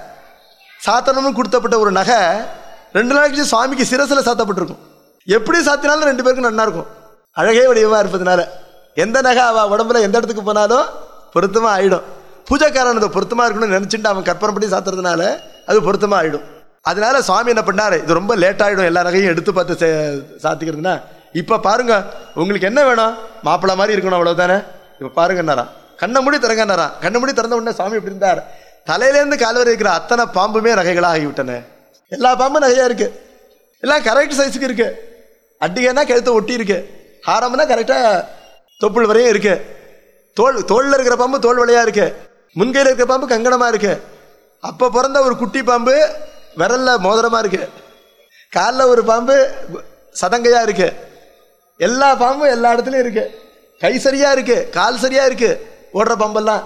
சாத்தனம்னு கொடுத்தப்பட்ட ஒரு நகை ரெண்டு நாள் கழிச்சு சாமிக்கு சிரசில் சாத்தப்பட்டிருக்கும் எப்படி சாத்தினாலும் ரெண்டு பேருக்கும் நன்னா இருக்கும் அழகே வடிவமா இருப்பதுனால எந்த நகை அவ உடம்புல எந்த இடத்துக்கு போனாலும் பொருத்தமா ஆயிடும் பூஜைக்காரன் அதை பொருத்தமா இருக்கணும்னு நினைச்சுட்டு அவன் கற்பனை பண்ணி சாத்துறதுனால அது பொருத்தமா ஆயிடும் அதனால சுவாமி என்ன பண்ணாரு இது ரொம்ப லேட் ஆயிடும் எல்லா நகையும் எடுத்து பார்த்து சே- சாத்திக்கிறதுனா இப்ப பாருங்க உங்களுக்கு என்ன வேணும் மாப்பிள்ளை மாதிரி இருக்கணும் அவ்வளவுதானே இப்ப பாருங்கன்னாரா கண்ணை மூடி திறங்கன்னாரா கண்ணை மூடி திறந்த உடனே சுவாமி எப்படி இருந்தார் தலையிலேருந்து கால் வரை இருக்கிற அத்தனை பாம்புமே நகைகளாக ஆகிவிட்டன எல்லா பாம்பும் நகையா இருக்கு எல்லாம் கரெக்ட் சைஸுக்கு இருக்கு அட்டிகைனா கழுத்தை ஒட்டி இருக்கு ஹாரம்னா கரெக்டா தொப்புள் வரையும் இருக்கு தோல் தோல்ல இருக்கிற பாம்பு தோல் வழியா இருக்கு முன்கையில் இருக்கிற பாம்பு கங்கணமா இருக்கு அப்ப பிறந்த ஒரு குட்டி பாம்பு விரல்ல மோதிரமா இருக்கு காலில் ஒரு பாம்பு சதங்கையா இருக்கு எல்லா பாம்பும் எல்லா இடத்துலயும் இருக்கு கை சரியா இருக்கு கால் சரியா இருக்கு ஓடுற பாம்பெல்லாம்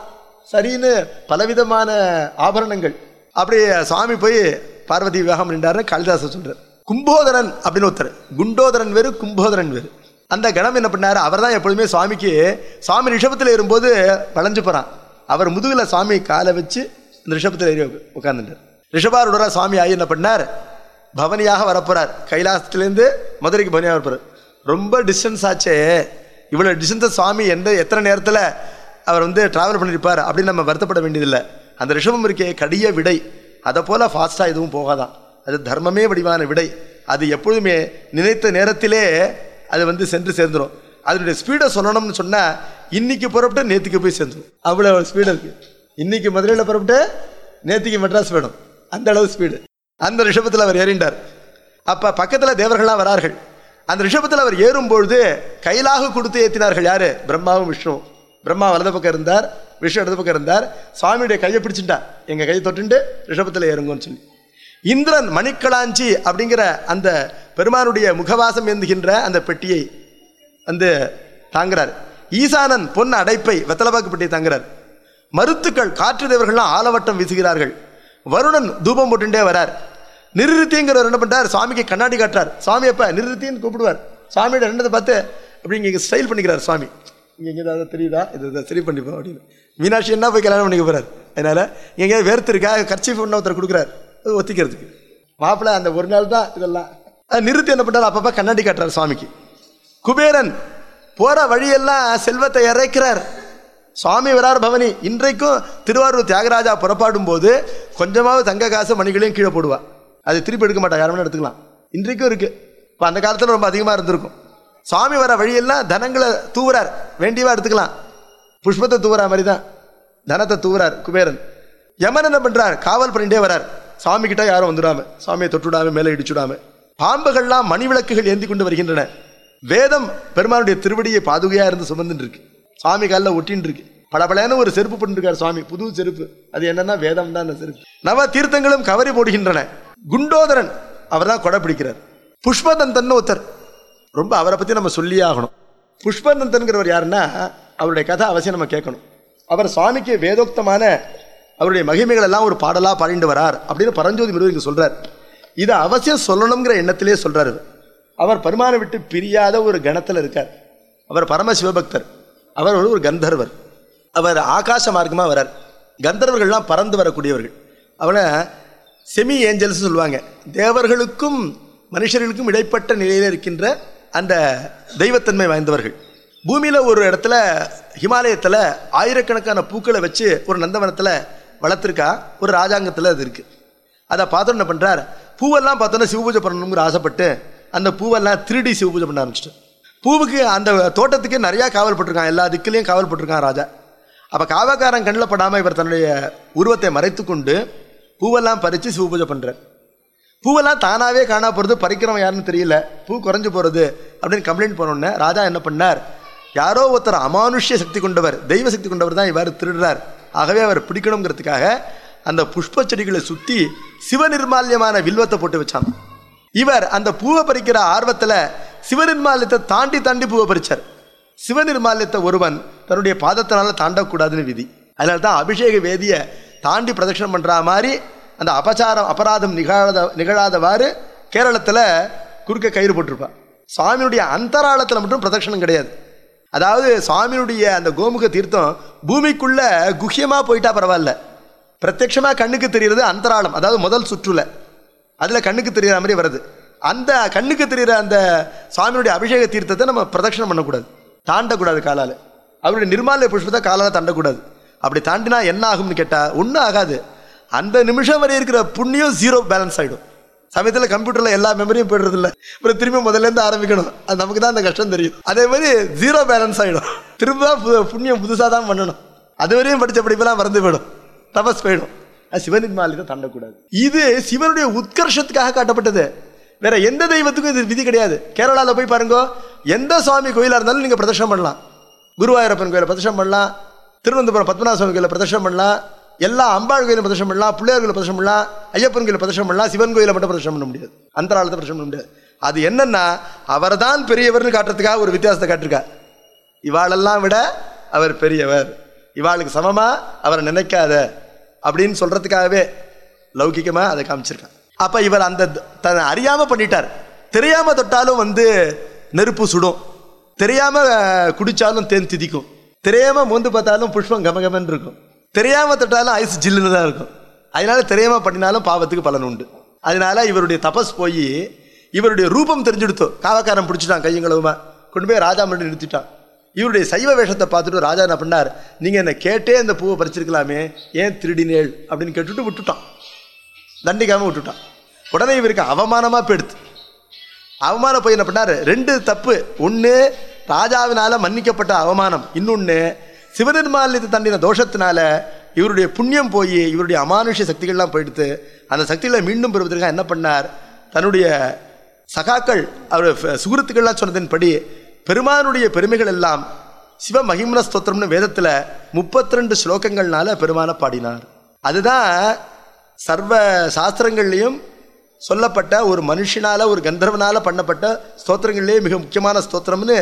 சரின்னு பலவிதமான ஆபரணங்கள் அப்படியே சுவாமி போய் பார்வதி விவாகம் நின்றாருன்னு காளிதாசர் சொல்றார் கும்போதரன் அப்படின்னு ஒருத்தர் குண்டோதரன் வேறு கும்போதரன் வேறு அந்த கணம் என்ன பண்ணாரு அவர் தான் எப்பொழுதுமே சுவாமிக்கு சுவாமி ரிஷபத்தில் ஏறும்போது வளைஞ்சு போறான் அவர் முதுகுல சுவாமி காலை வச்சு இந்த ரிஷபத்தில் ஏறி உட்கார்ந்துட்டார் ரிஷபாரூடரா சுவாமி ஆகி என்ன பண்ணார் பவனியாக வரப்போறார் கைலாசத்திலேருந்து மதுரைக்கு பவனியாக வரப்போறார் ரொம்ப டிஸ்டன்ஸ் ஆச்சே இவ்வளோ டிஸ்டன்ஸ் சுவாமி எந்த எத்தனை நேரத்தில் அவர் வந்து டிராவல் பண்ணியிருப்பார் அப்படின்னு நம்ம வருத்தப்பட வேண்டியதில்லை அந்த ரிஷபம் இருக்கே கடிய விடை அதை போல ஃபாஸ்ட்டாக எதுவும் போகாதான் அது தர்மமே வடிவான விடை அது எப்பொழுதுமே நினைத்த நேரத்திலே அது வந்து சென்று சேர்ந்துடும் அதனுடைய ஸ்பீடை சொல்லணும்னு சொன்னால் இன்னைக்கு புறப்பட்டு நேற்றுக்கு போய் சேர்ந்துடும் அவ்வளோ ஸ்பீடு இருக்கு இன்னைக்கு மதுரையில் புறப்பட்டு நேற்றுக்கு மெட்ராஸ் வேணும் அந்த அளவு ஸ்பீடு அந்த ரிஷபத்தில் அவர் ஏறிண்டார் அப்போ பக்கத்தில் தேவர்கள்லாம் வரார்கள் அந்த ரிஷபத்தில் அவர் ஏறும்பொழுது கைலாக கொடுத்து ஏற்றினார்கள் யாரு பிரம்மாவும் விஷ்ணு பிரம்மா வலது பக்கம் இருந்தார் விஷ்ணு இடது பக்கம் இருந்தார் சுவாமியுடைய கையை பிடிச்சிட்டா எங்கள் கையை தொட்டுண்டு ரிஷபத்தில் ஏறுங்கன்னு சொல்லி இந்திரன் மணிக்கலாஞ்சி அப்படிங்கிற அந்த பெருமானுடைய முகவாசம் ஏந்துகின்ற அந்த பெட்டியை வந்து தாங்குறார் ஈசானன் பொன் அடைப்பை வெத்தலபாக்கு பெட்டியை தாங்குறார் மருத்துக்கள் காற்று தேவர்கள்லாம் ஆலவட்டம் வீசுகிறார்கள் வருணன் தூபம் போட்டுட்டே வரார் நிறுத்திங்கிறவர் என்ன பண்றார் சுவாமிக்கு கண்ணாடி காட்டுறார் சுவாமி அப்ப நிறுத்தின்னு கூப்பிடுவார் சுவாமியோட ரெண்டதை பார்த்து அப்படி இங்கே ஸ்டைல் பண்ணிக்கிறார் சுவாமி இங்கே இங்கே ஏதாவது தெரியுதா இது இதை சரி பண்ணிப்போம் அப்படின்னு மீனாட்சி என்ன போய் கல்யாணம் பண்ணிக்க போறார் அதனால எங்கே வேர்த்து இருக்கா கர்ச்சி ஒன்று ஒருத்தர் கொடுக்குறார் அது ஒத்திக்கிறதுக்கு மாப்பிள்ளை அந்த ஒரு நாள் தான் இதெல்லாம் அது நிறுத்தி என்ன பண்ணுறாரு அப்பப்போ கண்ணாடி காட்டுறார் சுவாமிக்கு குபேரன் போற வழியெல்லாம் செல்வத்தை இறைக்கிறார் சுவாமி வரார் பவனி இன்றைக்கும் திருவாரூர் தியாகராஜா புறப்பாடும் போது கொஞ்சமாவது தங்க காசு மணிகளையும் கீழே போடுவா அது திருப்பி எடுக்க மாட்டா யாரும் எடுத்துக்கலாம் இன்றைக்கும் இருக்கு இப்போ அந்த காலத்தில் ரொம்ப அதிகமாக இருந்திருக்கும் சுவாமி வர வழியெல்லாம் தனங்களை தூவுறார் வேண்டியவா எடுத்துக்கலாம் புஷ்பத்தை தூவுறா மாதிரி தான் தனத்தை தூவுறார் குபேரன் யமன் என்ன பண்றார் காவல் பண்ணிட்டே வரார் சுவாமி கிட்ட யாரும் வந்துடாம சுவாமியை தொட்டுடாம மேலே இடிச்சுடாம பாம்புகள்லாம் மணி விளக்குகள் ஏந்தி கொண்டு வருகின்றன வேதம் பெருமானுடைய திருவடியை பாதுகையா இருந்து சுமந்துட்டு இருக்கு சுவாமி காலில் ஒட்டின்னு இருக்கு பளபளன்னு ஒரு செருப்பு பண்ணிருக்கார் சுவாமி புது செருப்பு அது என்னன்னா வேதம் தான் அந்த செருப்பு நவ தீர்த்தங்களும் கவரி போடுகின்றன குண்டோதரன் அவர் தான் கொடை பிடிக்கிறார் புஷ்பதந்தன் ஒருத்தர் ரொம்ப அவரை பத்தி நம்ம சொல்லியே ஆகணும் புஷ்பநந்தன்கிறவர் யாருன்னா அவருடைய கதை அவசியம் நம்ம கேட்கணும் அவர் சுவாமிக்கு வேதோக்தமான அவருடைய மகிமைகள் எல்லாம் ஒரு பாடலா பாடிட்டு வரார் அப்படின்னு பரஞ்சோதி முருகன் இங்க சொல்றார் இதை அவசியம் சொல்லணுங்கிற எண்ணத்திலே சொல்றாரு இவர். அவர் பெருமானை விட்டு பிரியாத ஒரு கணத்தில் இருக்கார் அவர் பரம சிவபக்தர் அவர் ஒரு ஒரு கந்தர்வர் அவர் ஆகாச மார்க்கமாக வரார் கந்தர்வர்கள்லாம் பறந்து வரக்கூடியவர்கள் அவனை செமி ஏஞ்சல்ஸ் சொல்லுவாங்க தேவர்களுக்கும் மனுஷர்களுக்கும் இடைப்பட்ட நிலையில் இருக்கின்ற அந்த தெய்வத்தன்மை வாய்ந்தவர்கள் பூமியில் ஒரு இடத்துல ஹிமாலயத்தில் ஆயிரக்கணக்கான பூக்களை வச்சு ஒரு நந்தவனத்தில் வளர்த்துருக்கா ஒரு ராஜாங்கத்தில் அது இருக்குது அதை பார்த்து என்ன பண்ணுறார் பூவெல்லாம் பார்த்தோன்னா சிவபூஜை பண்ணணுங்கிற ஆசைப்பட்டு அந்த பூவெல்லாம் திருடி சிவபூஜை பண்ண ஆரம்பிச்சிட்டு பூவுக்கு அந்த தோட்டத்துக்கு நிறையா காவல் போட்டிருக்கான் எல்லா திக்குலேயும் காவல் போட்டிருக்கான் ராஜா அப்போ காவக்காரன் கண்ணில் படாமல் இவர் தன்னுடைய உருவத்தை மறைத்து கொண்டு பூவெல்லாம் பறித்து சிவபூஜை பண்ணுறார் பூவெல்லாம் தானாகவே காணா போகிறது பறிக்கிறவன் யாருன்னு தெரியல பூ குறைஞ்சு போகிறது அப்படின்னு கம்ப்ளைண்ட் பண்ணோன்னே ராஜா என்ன பண்ணார் யாரோ ஒருத்தர் அமானுஷ்ய சக்தி கொண்டவர் தெய்வ சக்தி கொண்டவர் தான் இவ்வாறு திருடுறார் ஆகவே அவர் பிடிக்கணுங்கிறதுக்காக அந்த புஷ்ப செடிகளை சுற்றி சிவநிர்மால்யமான வில்வத்தை போட்டு வச்சான் இவர் அந்த பூவை பறிக்கிற ஆர்வத்தில் சிவநிர்மால்யத்தை தாண்டி தாண்டி பூவை பறிச்சார் சிவநிர்மால்யத்தை ஒருவன் தன்னுடைய பாதத்தினால தாண்டக்கூடாதுன்னு விதி அதனால தான் அபிஷேக வேதியை தாண்டி பிரதட்சணம் பண்ணுற மாதிரி அந்த அபச்சாரம் அபராதம் நிகழாத நிகழாதவாறு கேரளத்தில் குறுக்க கயிறு போட்டிருப்பான் சுவாமியுடைய அந்தராளத்தில் மட்டும் பிரதட்சணம் கிடையாது அதாவது சுவாமியுடைய அந்த கோமுக தீர்த்தம் பூமிக்குள்ள குஹ்யமாக போயிட்டா பரவாயில்ல பிரத்யட்சமாக கண்ணுக்கு தெரிகிறது அந்தராளம் அதாவது முதல் சுற்றுல அதில் கண்ணுக்கு தெரிகிற மாதிரி வருது அந்த கண்ணுக்கு தெரிகிற அந்த சுவாமியுடைய அபிஷேக தீர்த்தத்தை நம்ம பிரதட்சணம் பண்ணக்கூடாது தாண்டக்கூடாது காலால் அவருடைய நிர்மாலய புஷ்பத்தை காலால் தாண்டக்கூடாது அப்படி தாண்டினா என்ன ஆகும்னு கேட்டால் ஒன்றும் ஆகாது அந்த நிமிஷம் வரை இருக்கிற புண்ணியம் ஜீரோ பேலன்ஸ் ஆகிடும் சமயத்தில் கம்ப்யூட்டரில் எல்லா மெமரியும் போயிடுறது இல்லை அப்புறம் திரும்பி முதல்லேருந்து ஆரம்பிக்கணும் அது நமக்கு தான் அந்த கஷ்டம் தெரியும் அதே மாதிரி ஜீரோ பேலன்ஸ் ஆகிடும் திரும்ப பு- புண்ணியம் புதுசாக தான் பண்ணணும் அது வரையும் படித்த படிப்பெல்லாம் மறந்து போயிடும் தபஸ் போயிடும் அது சிவனின் மாலிதை தாண்டக்கூடாது இது சிவனுடைய உத்கர்ஷத்துக்காக காட்டப்பட்டது வேற எந்த தெய்வத்துக்கும் இது விதி கிடையாது கேரளாவில் போய் பாருங்க எந்த சுவாமி கோயிலாக இருந்தாலும் நீங்கள் பிரதர்ஷனம் பண்ணலாம் குருவாயூரப்பன் கோயிலை பிரதர்ஷனம் பண்ணலாம் திருவனந்தபுரம் பத்மநாப சுவாமி கோயிலை பிரதர்ஷனம் பண்ணலாம் எல்லா அம்பாள் கோயிலும் பிரதர்ஷனம் பண்ணலாம் பிள்ளையார் கோயிலை பிரதர்ஷனம் பண்ணலாம் ஐயப்பன் கோயிலை பிரதர்ஷனம் பண்ணலாம் சிவன் கோயிலை மட்டும் பிரதர்ஷனம் பண்ண முடியாது அந்தராளத்தை பிரதர்ஷனம் பண்ண முடியாது அது என்னன்னா அவர்தான் பெரியவர்னு காட்டுறதுக்காக ஒரு வித்தியாசத்தை காட்டிருக்கார் இவாளெல்லாம் விட அவர் பெரியவர் இவாளுக்கு சமமா அவரை நினைக்காத அப்படின்னு சொல்றதுக்காகவே லௌகிகமா அதை காமிச்சிருக்கான் அப்ப இவர் அந்த த- தன்னை அறியாம பண்ணிட்டார் தெரியாம தொட்டாலும் வந்து நெருப்பு சுடும் தெரியாம அஹ், குடிச்சாலும் தேன் திதிக்கும் தெரியாம மோந்து பார்த்தாலும் புஷ்பம் கமகமன்னு இருக்கும் தெரியாம தொட்டாலும் ஐஸ் ஜில்லுன்னு தான் இருக்கும் அதனால தெரியாம பண்ணினாலும் பாவத்துக்கு பலன் உண்டு அதனால இவருடைய தபஸ் போய் இவருடைய ரூபம் தெரிஞ்சுடுத்தோ காவக்காரன் பிடிச்சிட்டான் கையங்களவுமா கொண்டு போய் ராஜா மட்டும் நிறுத்திட்டான் இவருடைய சைவ வேஷத்தை பார்த்துட்டு ராஜா என்ன பண்ணார் நீங்க என்ன கேட்டே இந்த பூவை பறிச்சிருக்கலாமே ஏன் திருடினேள் அப்படின்னு கேட்டுட்டு விட்டுட்டான் தண்டிக்காம விட்டுட்டான் உடனே இவருக்கு அவமானமா போயிடுது அவமானம் போய் என்ன பண்ணாரு ரெண்டு தப்பு ஒன்று ராஜாவினால மன்னிக்கப்பட்ட அவமானம் இன்னொன்று சிவனிர்மாலித்து தண்டின தோஷத்தினால இவருடைய புண்ணியம் போய் இவருடைய அமானுஷ்ய சக்திகள்லாம் போயிடுத்து அந்த சக்திகளை மீண்டும் பெறுவதற்காக என்ன பண்ணார் தன்னுடைய சகாக்கள் அவர் சுகுருத்துக்கள்லாம் சொன்னதின்படி பெருமானுடைய பெருமைகள் எல்லாம் சிவ மகிமன ஸ்தோத்திரம்னு வேதத்தில் முப்பத்தி ரெண்டு ஸ்லோகங்கள்னால பெருமானை பாடினார் அதுதான் சர்வ சாஸ்திரங்கள்லையும் சொல்லப்பட்ட ஒரு மனுஷனால ஒரு கந்தர்வனால பண்ணப்பட்ட ஸ்தோத்திரங்கள்லேயே மிக முக்கியமான ஸ்தோத்திரம்னு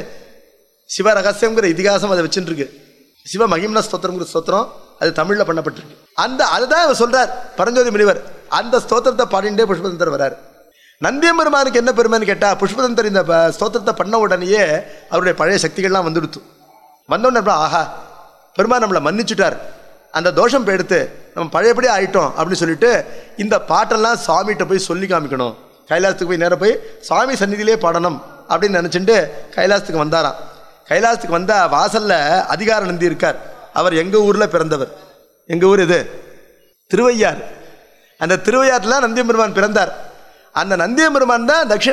சிவ ரகசியங்கிற இதிகாசம் அதை வச்சுட்டு இருக்கு சிவ மகிம்ன ஸ்தோத்திரங்கிற ஸ்தோத்திரம் அது தமிழ்ல பண்ணப்பட்டிருக்கு அந்த அதுதான் அவர் சொல்றார் பரஞ்சோதி முனிவர் அந்த ஸ்தோத்திரத்தை பாடிண்டே புஷ்பதந்தர் வரார் நந்தியம்பெருமானுக்கு என்ன பெருமைன்னு கேட்டா புஷ்பதந்தர் இந்த ப- ஸ்தோத்திரத்தை பண்ண உடனேயே அவருடைய பழைய சக்திகள்லாம் வந்துடுத்து வந்தோடனே அப்புறம் ஆஹா பெருமான் நம்மளை மன்னிச்சுட்டார் அந்த தோஷம் போய் எடுத்து நம்ம பழையபடி ஆயிட்டோம் அப்படின்னு சொல்லிட்டு இந்த பாட்டெல்லாம் சாமிகிட்ட போய் சொல்லி காமிக்கணும் கைலாசத்துக்கு போய் நேரா போய் சுவாமி சந்நிதியிலே பாடணும் அப்படின்னு நினச்சிட்டு கைலாசத்துக்கு வந்தாராம் கைலாசத்துக்கு வந்தா வாசல்ல அதிகார நந்தி இருக்கார் அவர் எங்க ஊர்ல பிறந்தவர் எங்க ஊர் இது திருவையாறு அந்த திருவையாற்றில் நந்தியம்பெருமான் பிறந்தார் அந்த நந்தியம்பெருமான் தான் தட்சிண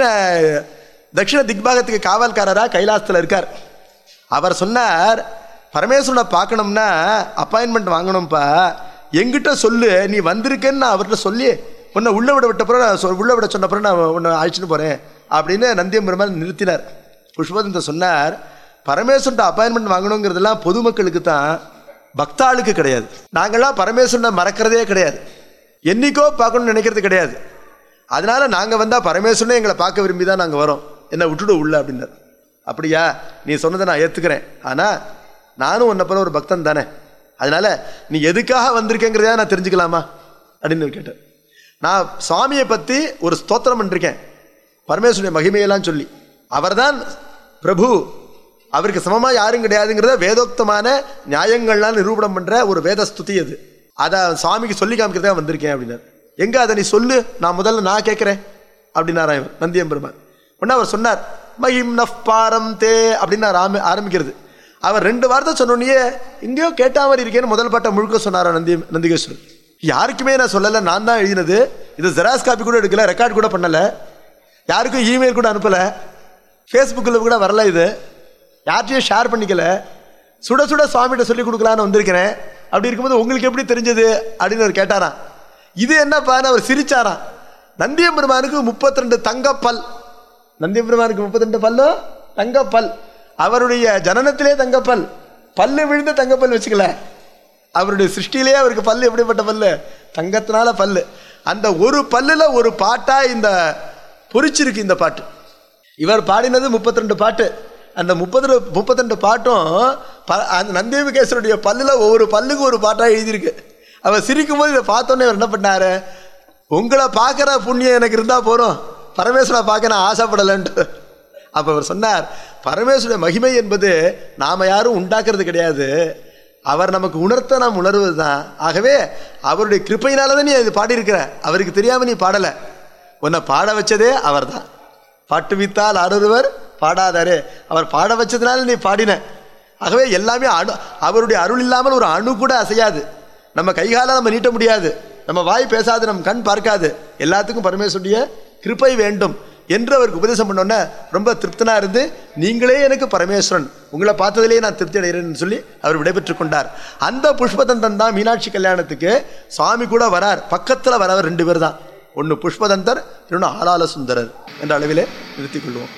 தட்சிண திக்பாகத்துக்கு காவல்காரரா கைலாசத்தில் இருக்கார் அவர் சொன்னார் பரமேஸ்வரனை பார்க்கணும்னா அப்பாயின்மெண்ட் வாங்கணும்ப்பா எங்கிட்ட சொல்லு நீ வந்திருக்கேன்னு நான் அவர்கிட்ட சொல்லி உன்னை உள்ள விட விட்டப்புறம் நான் சொ- உள்ள விட சொன்னப்புறம் நான் உன்னை அழைச்சிட்டு போகிறேன் அப்படின்னு நந்தியம்பெருமான் நிறுத்தினார் புஷ்பதந்தர் சொன்னார் பரமேஸ்வரன்ட்ட அப்பாயின்மெண்ட் வாங்கணுங்கிறதெல்லாம் பொதுமக்களுக்கு தான் பக்தாளுக்கு கிடையாது நாங்கள்லாம் பரமேஸ்வரனை மறக்கிறதே கிடையாது என்னைக்கோ பார்க்கணும்னு நினைக்கிறது கிடையாது அதனால நாங்கள் வந்தால் பரமேஸ்வரனே எங்களை பார்க்க விரும்பி தான் நாங்கள் வரோம் என்னை விட்டுடு உள்ள அப்படின்னார் அப்படியா நீ சொன்னதை நான் ஏற்றுக்கிறேன் ஆனால் நானும் உன்னை போல ஒரு பக்தன் தானே அதனால நீ எதுக்காக வந்திருக்கேங்கிறதா நான் தெரிஞ்சுக்கலாமா அப்படின்னு கேட்டேன் நான் சுவாமியை பற்றி ஒரு ஸ்தோத்திரம் பண்ணிருக்கேன் பரமேஸ்வருடைய மகிமையெல்லாம் சொல்லி அவர்தான் பிரபு அவருக்கு சமமா யாரும் கிடையாதுங்கிறத வேதோக்தமான நியாயங்கள்லாம் நிரூபணம் பண்ற ஒரு வேத ஸ்துதி அது அதை சுவாமிக்கு சொல்லி காமிக்கிறதா வந்திருக்கேன் அப்படின்னாரு எங்க அதை நீ சொல்லு நான் முதல்ல நான் கேட்கிறேன் அப்படின்னாரா இவர் நந்தியம்பெருமான் உடனே அவர் சொன்னார் மகிம் நஃப் பாரம் தே அப்படின்னு ஆரம்பி ஆரம்பிக்கிறது அவர் ரெண்டு வார்த்தை சொன்னோடனே எங்கேயோ கேட்டா மாதிரி இருக்கேன்னு முதல் பாட்டை முழுக்க சொன்னாரா நந்தி நந்திகேஸ்வரர் யாருக்குமே நான் சொல்லலை நான் தான் எழுதினது இது ஜெராக்ஸ் காப்பி கூட எடுக்கல ரெக்கார்ட் கூட பண்ணலை யாருக்கும் இமெயில் கூட அனுப்பலை ஃபேஸ்புக்கில் கூட வரல இது யார்ட்டையும் ஷேர் பண்ணிக்கல சுட சுட சுவாமிகிட்ட சொல்லி கொடுக்கலான்னு வந்திருக்கிறேன் அப்படி இருக்கும்போது உங்களுக்கு எப்படி தெரிஞ்சது அப்படின்னு அவர் கேட்டாராம் இது என்னப்பான்னு அவர் சிரிச்சாராம் நந்தியம்பெருமானுக்கு முப்பத்தி ரெண்டு தங்கப்பல் நந்தியம்பெருமானுக்கு முப்பத்தி ரெண்டு பல்லு தங்கப்பல் அவருடைய ஜனனத்திலே தங்கப்பல் பல்லு விழுந்த தங்கப்பல் வச்சுக்கல அவருடைய சிருஷ்டியிலே அவருக்கு பல்லு எப்படிப்பட்ட பல்லு தங்கத்தினால பல்லு அந்த ஒரு பல்லுல ஒரு பாட்டா இந்த பொறிச்சிருக்கு இந்த பாட்டு இவர் பாடினது 32 பாட்டு அந்த முப்பது முப்பத்திரெண்டு பாட்டும் ப- அந்த நந்தியமிகேஸ்வருடைய பல்லுல ஒவ்வொரு பல்லுக்கு ஒரு பாட்டா எழுதியிருக்கு அவர் சிரிக்கும் போது இதை பார்த்தோன்னே அவர் என்ன பண்ணாரு உங்களை பார்க்குற புண்ணியம் எனக்கு இருந்தா போறோம் பரமேஸ்வரை பார்க்க நான் ஆசைப்படலைன்ட்டு அப்ப அவர் சொன்னார் பரமேஸ்வருடைய மகிமை என்பது நாம யாரும் உண்டாக்குறது கிடையாது அவர் நமக்கு உணர்த்த நாம் உணர்வது தான் ஆகவே அவருடைய கிருப்பையினால தான் நீ இது பாடியிருக்கிற அவருக்கு தெரியாம நீ பாடலை உன்னை பாட வச்சதே அவர்தான் பாட்டு வித்தால் ஆடொருவர் பாடாதாரே அவர் பாட வச்சதுனால நீ பாடின ஆகவே எல்லாமே அணு அவருடைய அருள் இல்லாமல் ஒரு அணு கூட அசையாது நம்ம கைகால நம்ம நீட்ட முடியாது நம்ம வாய் பேசாது நம்ம கண் பார்க்காது எல்லாத்துக்கும் பரமேஸ்வருடைய கிருபை வேண்டும் என்று அவருக்கு உபதேசம் பண்ணோன்னே ரொம்ப திருப்தனா இருந்து நீங்களே எனக்கு பரமேஸ்வரன் உங்களை பார்த்ததிலேயே நான் திருப்தி அடைகிறேன்னு சொல்லி அவர் விடைபெற்றுக் கொண்டார் அந்த புஷ்பதந்தன் தான் மீனாட்சி கல்யாணத்துக்கு சுவாமி கூட வரார் பக்கத்தில் வரவர் ரெண்டு பேர் தான் ஒன்று புஷ்பதந்தர் இன்னொன்று ஆளால சுந்தரர் என்ற அளவிலே நிறுத்திக் கொள்வோம்